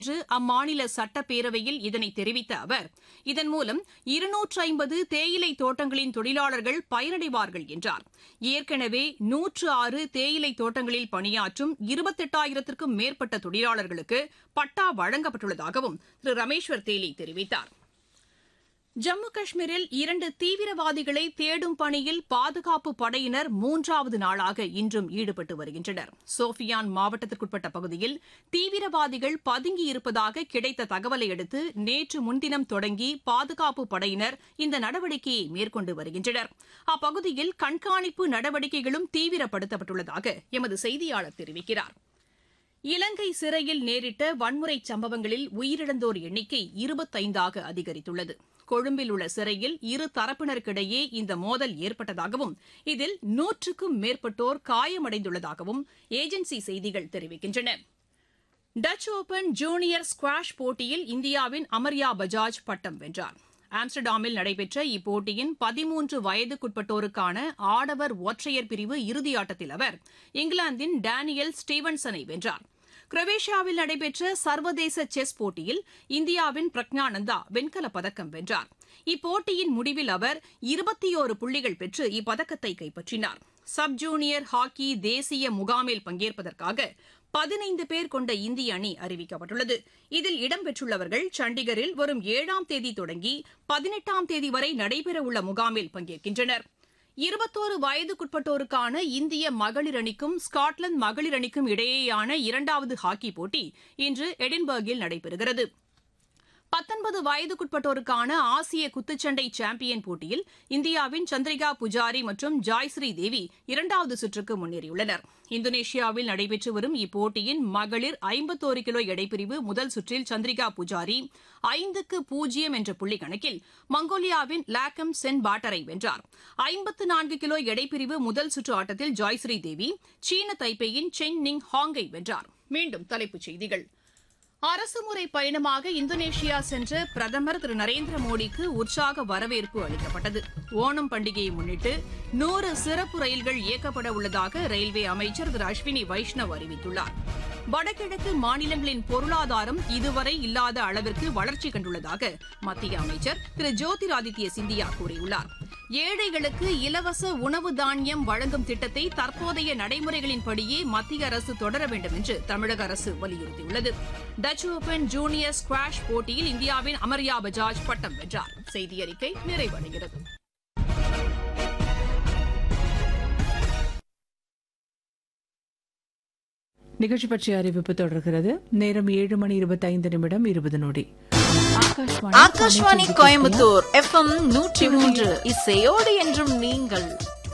என்று அம்மாநில சட்டப்பேரவையில் இதனை தெரிவித்த அவர் இதன் மூலம் இருநூற்று ஐம்பது தேயிலை தோட்டங்களின் தொழிலாளர்கள் பயனடைவார்கள் என்றார் ஏற்கனவே நூற்று ஆறு தேயிலை தோட்டங்களில் பணியாற்றும் இருபத்தெட்டாயிரத்திற்கும் மேற்பட்ட தொழிலாளர்களுக்கு பட்டா வழங்கப்பட்டுள்ளதாகவும் திரு ரமேஸ்வர் தேலி தெரிவித்தார் ஜம்மு காஷ்மீரில் இரண்டு தீவிரவாதிகளை தேடும் பணியில் பாதுகாப்பு படையினர் மூன்றாவது நாளாக இன்றும் ஈடுபட்டு வருகின்றனர் சோஃபியான் மாவட்டத்திற்குட்பட்ட பகுதியில் தீவிரவாதிகள் பதுங்கியிருப்பதாக கிடைத்த தகவலை அடுத்து நேற்று முன்தினம் தொடங்கி பாதுகாப்பு படையினர் இந்த நடவடிக்கையை மேற்கொண்டு வருகின்றனர் அப்பகுதியில் கண்காணிப்பு நடவடிக்கைகளும் தீவிரப்படுத்தப்பட்டுள்ளதாக எமது செய்தியாளர் தெரிவிக்கிறார் இலங்கை சிறையில் நேரிட்ட வன்முறை சம்பவங்களில் உயிரிழந்தோர் எண்ணிக்கை இருபத்தைந்தாக அதிகரித்துள்ளது கொழும்பில் உள்ள சிறையில் இரு தரப்பினருக்கிடையே இந்த மோதல் ஏற்பட்டதாகவும் இதில் நூற்றுக்கும் மேற்பட்டோர் காயமடைந்துள்ளதாகவும் ஏஜென்சி செய்திகள் தெரிவிக்கின்றன டச் ஓபன் ஜூனியர் ஸ்குவாஷ் போட்டியில் இந்தியாவின் அமர்யா பஜாஜ் பட்டம் வென்றார் ஆம்ஸ்டர்டாமில் நடைபெற்ற இப்போட்டியின் பதிமூன்று வயதுக்குட்பட்டோருக்கான ஆடவர் ஒற்றையர் பிரிவு இறுதியாட்டத்தில் அவர் இங்கிலாந்தின் டேனியல் ஸ்டீவன்சனை வென்றார் குரோவேஷியாவில் நடைபெற்ற சர்வதேச செஸ் போட்டியில் இந்தியாவின் பிரக்ஞானந்தா வெண்கலப் பதக்கம் வென்றார் இப்போட்டியின் முடிவில் அவர் இருபத்தியோரு புள்ளிகள் பெற்று இப்பதக்கத்தை கைப்பற்றினார் சப் ஜூனியர் ஹாக்கி தேசிய முகாமில் பங்கேற்பதற்காக பதினைந்து பேர் கொண்ட இந்திய அணி அறிவிக்கப்பட்டுள்ளது இதில் இடம்பெற்றுள்ளவர்கள் சண்டிகரில் வரும் ஏழாம் தேதி தொடங்கி பதினெட்டாம் தேதி வரை நடைபெறவுள்ள முகாமில் பங்கேற்கின்றனர் இருபத்தோரு வயதுக்குட்பட்டோருக்கான இந்திய மகளிர் அணிக்கும் ஸ்காட்லாந்து மகளிர் அணிக்கும் இடையேயான இரண்டாவது ஹாக்கி போட்டி இன்று எடின்பர்கில் நடைபெறுகிறது பத்தொன்பது வயதுக்குட்பட்டோருக்கான ஆசிய குத்துச்சண்டை சாம்பியன் போட்டியில் இந்தியாவின் சந்திரிகா புஜாரி மற்றும் ஜாய்ஸ்ரீ தேவி இரண்டாவது சுற்றுக்கு முன்னேறியுள்ளனர் இந்தோனேஷியாவில் நடைபெற்று வரும் இப்போட்டியின் மகளிர் ஐம்பத்தோரு கிலோ எடைப்பிரிவு முதல் சுற்றில் சந்திரிகா புஜாரி ஐந்துக்கு பூஜ்ஜியம் என்ற புள்ளி கணக்கில் மங்கோலியாவின் லாக்கம் சென் பாட்டரை வென்றார் ஐம்பத்து நான்கு கிலோ எடைப்பிரிவு முதல் சுற்று ஆட்டத்தில் ஜாய்ஸ்ரீ தேவி சீன தைப்பேயின் சென் நிங் ஹாங்கை வென்றார் மீண்டும் தலைப்புச் செய்திகள் அரசுமுறை பயணமாக இந்தோனேஷியா சென்ற பிரதமர் திரு நரேந்திர மோடிக்கு உற்சாக வரவேற்பு அளிக்கப்பட்டது ஓணம் பண்டிகையை முன்னிட்டு நூறு சிறப்பு ரயில்கள் இயக்கப்பட உள்ளதாக ரயில்வே அமைச்சர் திரு அஸ்வினி வைஷ்ணவ் அறிவித்துள்ளார் வடகிழக்கு மாநிலங்களின் பொருளாதாரம் இதுவரை இல்லாத அளவிற்கு வளர்ச்சி கண்டுள்ளதாக மத்திய அமைச்சர் திரு ஜோதிராதித்ய சிந்தியா கூறியுள்ளார் ஏழைகளுக்கு இலவச உணவு தானியம் வழங்கும் திட்டத்தை தற்போதைய நடைமுறைகளின்படியே மத்திய அரசு தொடர வேண்டும் என்று தமிழக அரசு வலியுறுத்தியுள்ளது டச் ஓபன் ஜூனியர் ஸ்குவாஷ் போட்டியில் இந்தியாவின் அமர்யா பஜாஜ் பட்டம் வென்றார் செய்தி அறிக்கை நிறைவடைகிறது நிகழ்ச்சி பற்றிய அறிவிப்பு தொடர்கிறது நேரம் ஏழு மணி இருபத்தைந்து நிமிடம் இருபது நொடி ஆகாஷ்வாணி ஆகாஷ்வாணி கோயம்புத்தூர் எஃப்எம் நூற்றி மூன்று இசையோடு என்றும் நீங்கள்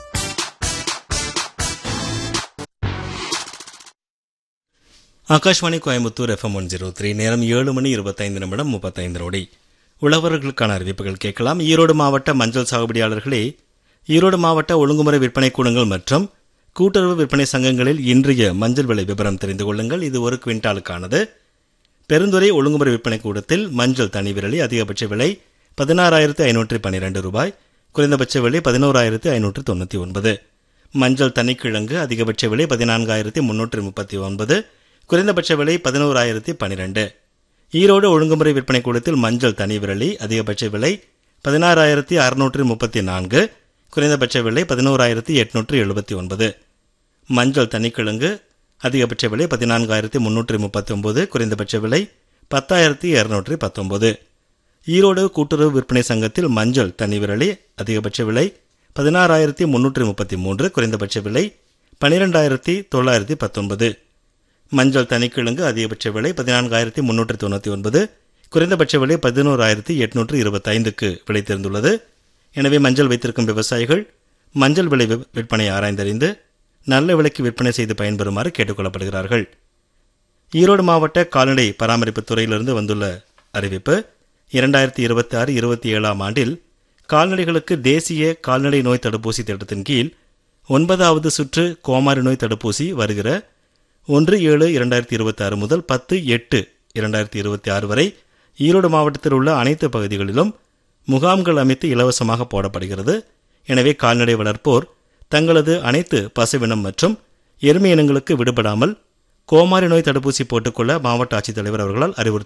Akashvani Coimbatore FM one zero three நேரம் ஏழு மணி இருபத்தைந்து நிமிடம் முப்பத்தைந்து நொடி உழவர்களுக்கான அறிவிப்புகள் கேட்கலாம் ஈரோடு மாவட்ட மஞ்சள் சாகுபடியாளர்களே ஈரோடு மாவட்ட ஒழுங்குமுறை விற்பனை கூடங்கள் மற்றும் கூட்டுறவு விற்பனை சங்கங்களில் இன்றைய மஞ்சள் விலை விவரம் தெரிந்து கொள்ளுங்கள் இது ஒரு குவிண்டாலுக்கானது பெருந்துறை ஒழுங்குமுறை விற்பனை கூடத்தில் மஞ்சள் தனி விரலி அதிகபட்ச விலை பதினாறாயிரத்து ஐநூற்றி பன்னிரண்டு ரூபாய் குறைந்தபட்ச விலை பதினோராயிரத்து ஐநூற்று தொண்ணூற்றி ஒன்பது மஞ்சள் தனிக்கிழங்கு அதிகபட்ச விலை பதினான்காயிரத்தி முன்னூற்றி முப்பத்தி ஒன்பது குறைந்தபட்ச விலை பதினோராயிரத்தி பன்னிரண்டு ஈரோடு ஒழுங்குமுறை விற்பனை கூடத்தில் மஞ்சள் தனி விரலி அதிகபட்ச விலை பதினாறாயிரத்தி அறுநூற்றி முப்பத்தி நான்கு குறைந்தபட்ச விலை பதினோராயிரத்தி எட்நூற்றி எழுபத்தி ஒன்பது மஞ்சள் தனிக்கிழங்கு அதிகபட்ச விலை பதினான்காயிரத்தி முன்னூற்றி முப்பத்தி ஒன்பது குறைந்தபட்ச விலை பத்தாயிரத்தி இருநூற்றி பத்தொன்பது ஈரோடு கூட்டுறவு விற்பனை சங்கத்தில் மஞ்சள் தனி விரலி அதிகபட்ச விலை பதினாறாயிரத்தி முன்னூற்றி முப்பத்தி மூன்று குறைந்தபட்ச விலை பனிரெண்டாயிரத்தி தொள்ளாயிரத்தி பத்தொன்பது மஞ்சள் தனிக்கிழங்கு அதிகபட்ச விலை பதினான்காயிரத்தி முன்னூற்றி தொண்ணூற்றி ஒன்பது குறைந்தபட்ச விலை பதினோராயிரத்தி எட்நூற்று இருபத்தைந்துக்கு விலை தெரிந்துள்ளது எனவே மஞ்சள் வைத்திருக்கும் விவசாயிகள் மஞ்சள் விலை வி- விற்பனை ஆராய்ந்தறிந்து நல்ல விலைக்கு விற்பனை செய்து பயன்பெறுமாறு கேட்டுக்கொள்ளப்படுகிறார்கள் ஈரோடு மாவட்ட கால்நடை பராமரிப்புத் துறையிலிருந்து வந்துள்ள அறிவிப்பு இரண்டாயிரத்தி இருபத்தி ஆறு இருபத்தி ஏழாம் ஆண்டில் கால்நடைகளுக்கு தேசிய கால்நடை நோய் தடுப்பூசி திட்டத்தின் கீழ் ஒன்பதாவது சுற்று கோமாரி நோய் தடுப்பூசி வருகிற ஒன்று ஏழு இரண்டாயிரத்தி இருபத்தி ஆறு முதல் பத்து எட்டு இரண்டாயிரத்தி இருபத்தி ஆறு வரை ஈரோடு மாவட்டத்தில் உள்ள அனைத்து பகுதிகளிலும் முகாம்கள் அமைத்து இலவசமாக போடப்படுகிறது எனவே கால்நடை வளர்ப்போர் தங்களது அனைத்து பசுவினம் மற்றும் எருமை இனங்களுக்கு விடுபடாமல் கோமாரி நோய் தடுப்பூசி போட்டுக்கொள்ள மாவட்ட ஆட்சித்தலைவர் அவர்களால் அறிவுறுத்தப்பட்டுள்ளது